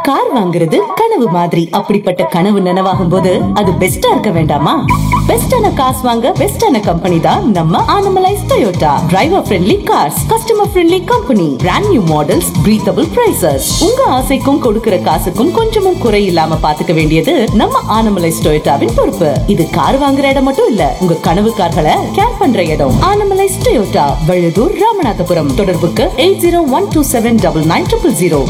car வாங்குறது கனவு மாதிரி அப்படிப்பட்ட கனவு நனவாகும் போது அது பெஸ்டா இருக்க வேண்டாமா பெஸ்டான காசு வாங்க பெஸ்டான கம்பெனி தான் நம்ம Anamalais Toyota driver friendly cars customer friendly company brand new models breathable prices உங்க ஆசைக்கும் கொடுக்கிற காசுக்கும் கொஞ்சமும் குறை இல்லாம பாத்துக்க வேண்டியது நம்ம ஆனமலைஸ் டொயோட்டாவின் பொறுப்பு இது கார் வாங்குற இடம் மட்டும் இல்ல உங்க கனவு கார்களை கேர் பண்ற இடம் ஆனமலைஸ் டொயோட்டா வழுதூர் ராமநாதபுரம் தொடர்புக்கு eight zero one two seven double nine triple zero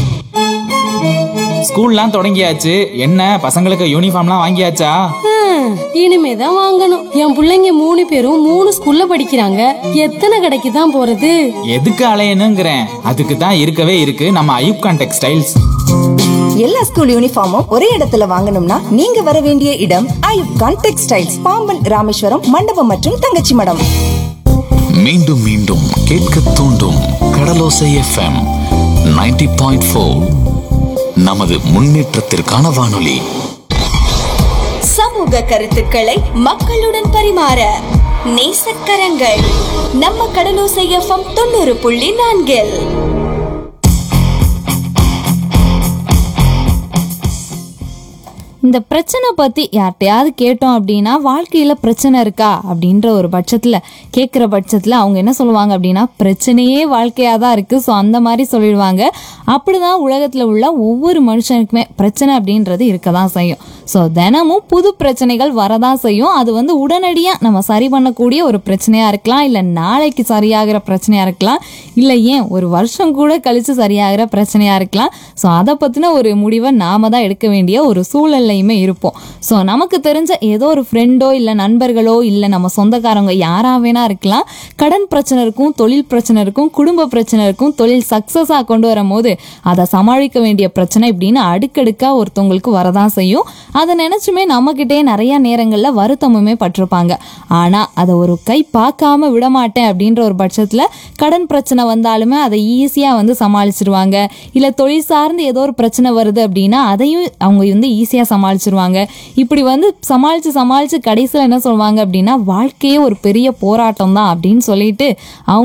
ஸ்கூல்லாம் தொடங்கியாச்சு என்ன பசங்களுக்கு யூனிஃபார்ம்லாம் வாங்கியாச்சா ஹம், இனிமேதான் வாங்கணும் என் புள்ளைங்க மூணு பேரும் மூணு ஸ்கூல்ல படிக்கிறாங்க எத்தனை கடைக்கு தான் போறது எதுக்கு அலையணுங்கிறேன் அதுக்கு தான் இருக்கவே இருக்கு நம்ம ஐயூப்கான் டெக்ஸ்டைல்ஸ் எல்லா ஸ்கூல் யூனிஃபார்மும் ஒரே இடத்துல வாங்கணும்னா நீங்க வர வேண்டிய இடம் ஐயூப் கான் டெக்ஸ்டைல்ஸ் பாம்பன் ராமேஸ்வரம் மண்டபம் மற்றும் தங்கச்சி மடம் மீண்டும் மீண்டும் கேட்க தூண்டும் கடலோசை எஃப்எம் 90.4 பாயிண்ட் நமது முன்னேற்றத்திற்கான வானொலி சமூக கருத்துக்களை மக்களுடன் பரிமாற நேசக்கரங்கள் நம்ம கடலோசை எஃப்எம் தொண்ணூறு புள்ளி நான்கில் இந்த பிரச்சனை பற்றி யார்கிட்டயாவது கேட்டோம் அப்படின்னா வாழ்க்கையில் பிரச்சனை இருக்கா அப்படின்ற ஒரு பட்சத்தில் கேட்குற பட்சத்தில் அவங்க என்ன சொல்லுவாங்க அப்படின்னா பிரச்சனையே வாழ்க்கையாக தான் இருக்குது ஸோ அந்த மாதிரி சொல்லிடுவாங்க அப்படி தான் உலகத்தில் உள்ள ஒவ்வொரு மனுஷனுக்குமே பிரச்சனை அப்படின்றது இருக்க தான் செய்யும் ஸோ தினமும் புது பிரச்சனைகள் வரதான் செய்யும் அது வந்து உடனடியாக நம்ம சரி பண்ணக்கூடிய ஒரு பிரச்சனையாக இருக்கலாம் இல்லை நாளைக்கு சரியாகிற பிரச்சனையாக இருக்கலாம் இல்லை ஏன் ஒரு வருஷம் கூட கழித்து சரியாகிற பிரச்சனையாக இருக்கலாம் ஸோ அதை பற்றின ஒரு முடிவை நாம தான் எடுக்க வேண்டிய ஒரு சூழல்லையுமே இருப்போம் ஸோ நமக்கு தெரிஞ்ச ஏதோ ஒரு ஃப்ரெண்டோ இல்லை நண்பர்களோ இல்லை நம்ம சொந்தக்காரங்க யாரா வேணா இருக்கலாம் கடன் பிரச்சனை இருக்கும் தொழில் பிரச்சனை இருக்கும் குடும்ப பிரச்சனை இருக்கும் தொழில் சக்ஸஸாக கொண்டு வரும்போது அதை சமாளிக்க வேண்டிய பிரச்சனை இப்படின்னு அடுக்கடுக்கா ஒருத்தவங்களுக்கு வரதான் செய்யும் அதை நினைச்சுமே நம்மக்கிட்டே நிறைய நேரங்களில் வருத்தமுமே பட்டிருப்பாங்க ஆனால் அதை ஒரு கை பார்க்காம விட மாட்டேன் அப்படின்ற ஒரு பட்சத்தில் கடன் பிரச்சனை வந்தாலுமே அதை ஈஸியாக வந்து சமாளிச்சிருவாங்க இல்லை தொழில் சார்ந்து ஏதோ ஒரு பிரச்சனை வருது அப்படின்னா அதையும் அவங்க வந்து ஈஸியாக சமாளிச்சிருவாங்க இப்படி வந்து சமாளித்து சமாளித்து கடைசியில் என்ன சொல்லுவாங்க அப்படின்னா வாழ்க்கையே ஒரு பெரிய போராட்டம் தான் அப்படின்னு சொல்லிட்டு அவங்க